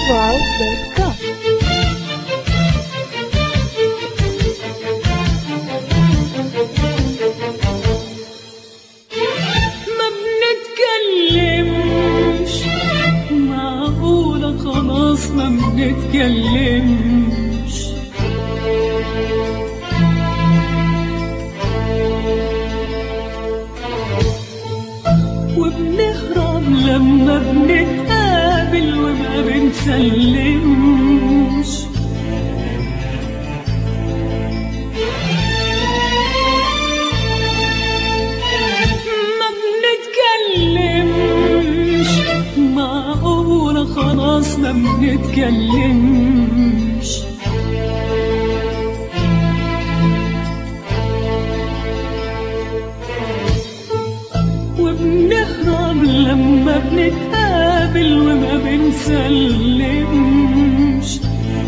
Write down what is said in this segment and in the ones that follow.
tarabwell.com ما بنتكلمش معقولة خلاص ما بنتكلمش وبنهرب لما بنتقابل وما بنسلمش ما بنتكلمش معقولة خلاص ما بنتكلمش وبنهرب لما بنتقابل وما بنسلمش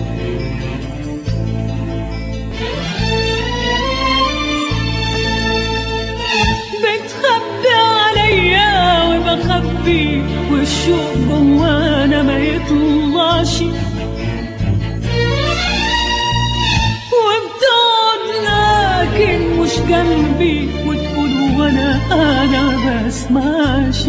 بتخبي عليا وبخبي والشوق جوانا ما يطلعش وبتقعد لكن مش جنبي وتقول وانا انا بسمعش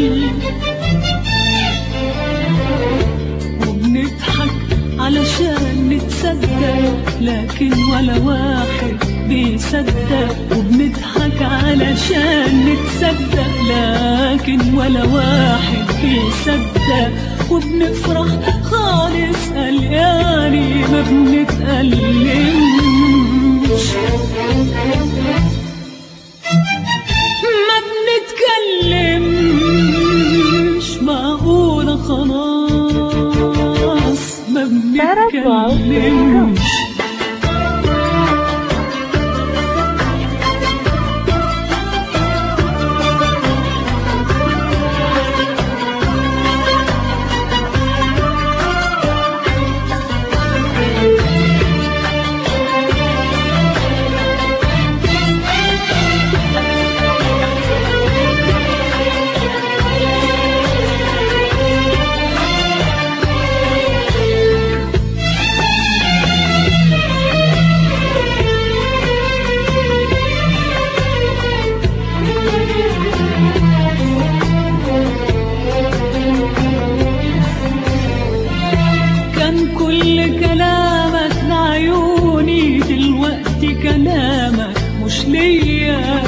وبنضحك علشان نتصدق لكن ولا واحد بيصدق وبنضحك علشان نتصدق لكن ولا واحد بيصدق وبنفرح خالص قلقاني ما بنتألمش ما بنتكلمش معقولة خلاص ما بنتكلمش كان كل كلامك لعيوني دلوقتي كلامك مش ليا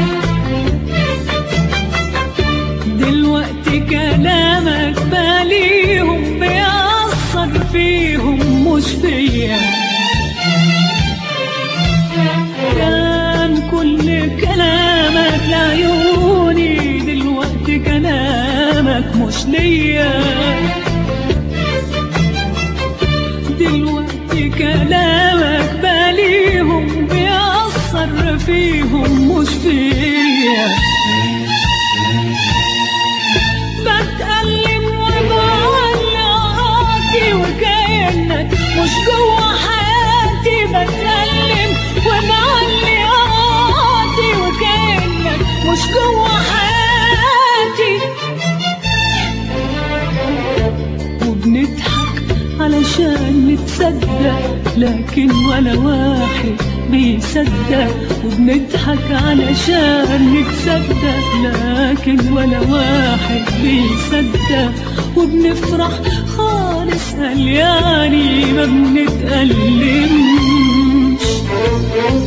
دلوقتي كلامك باليهم بيأثر فيهم مش فيا كان كل كلامك لعيوني دلوقتي كلامك مش ليا دلوقتي كلامك باليهم بيأثر فيهم مش فيا بتألم وبعلقاتي وكأنك مش جوا حياتي بتألم وبعلقاتي وكأنك مش جوا حياتي وبنضحك علشان نتصدق لكن ولا واحد بيصدق وبنضحك علشان نتصدق لكن ولا واحد بيصدق وبنفرح خالص قلياني ما بنتألمش